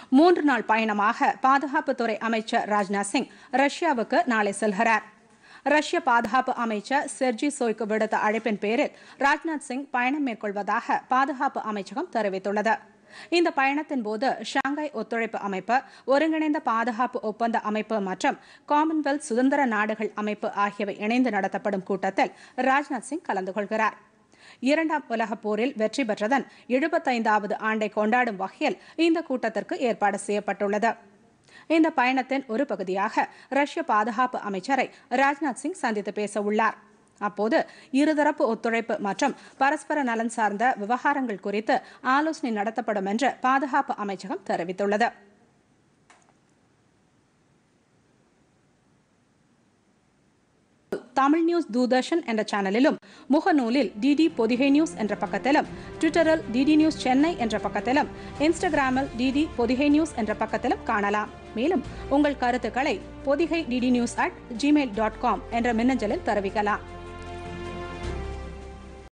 மூன்று நாள் பயணமாக பாதுகாப்புத்துறை அமைச்சர் ராஜ்நாத் சிங் ரஷ்யாவுக்கு நாளை செல்கிறார் ரஷ்ய பாதுகாப்பு அமைச்சர் செர்ஜி சோய்க்கு விடுத்த அழைப்பின் பேரில் ராஜ்நாத் சிங் பயணம் மேற்கொள்வதாக பாதுகாப்பு அமைச்சகம் தெரிவித்துள்ளது இந்த பயணத்தின் போது ஷாங்காய் ஒத்துழைப்பு அமைப்பு ஒருங்கிணைந்த பாதுகாப்பு ஒப்பந்த அமைப்பு மற்றும் காமன்வெல்த் சுதந்திர நாடுகள் அமைப்பு ஆகியவை இணைந்து நடத்தப்படும் கூட்டத்தில் ராஜ்நாத் சிங் கலந்து கொள்கிறார் இரண்டாம் உலகப் போரில் வெற்றி பெற்றதன் எழுபத்தைந்தாவது ஆண்டை கொண்டாடும் வகையில் இந்த கூட்டத்திற்கு ஏற்பாடு செய்யப்பட்டுள்ளது இந்த பயணத்தின் ஒரு பகுதியாக ரஷ்ய பாதுகாப்பு அமைச்சரை ராஜ்நாத் சிங் சந்தித்து பேச உள்ளார் அப்போது இருதரப்பு ஒத்துழைப்பு மற்றும் பரஸ்பர நலன் சார்ந்த விவகாரங்கள் குறித்து ஆலோசனை நடத்தப்படும் என்று பாதுகாப்பு அமைச்சகம் தெரிவித்துள்ளது தமிழ் நியூஸ் தூர்தர்ஷன் என்ற சேனலிலும் முகநூலில் டிடி பொதிகை நியூஸ் என்ற பக்கத்திலும் ட்விட்டரில் டிடி நியூஸ் சென்னை என்ற பக்கத்திலும் இன்ஸ்டாகிராமில் டிடி பொதிகை நியூஸ் என்ற பக்கத்திலும் காணலாம் மேலும் உங்கள் கருத்துக்களை Podhigai DD news at Gmail dot com என்ற மின்னஞ்சலில் தெரிவிக்கலாம்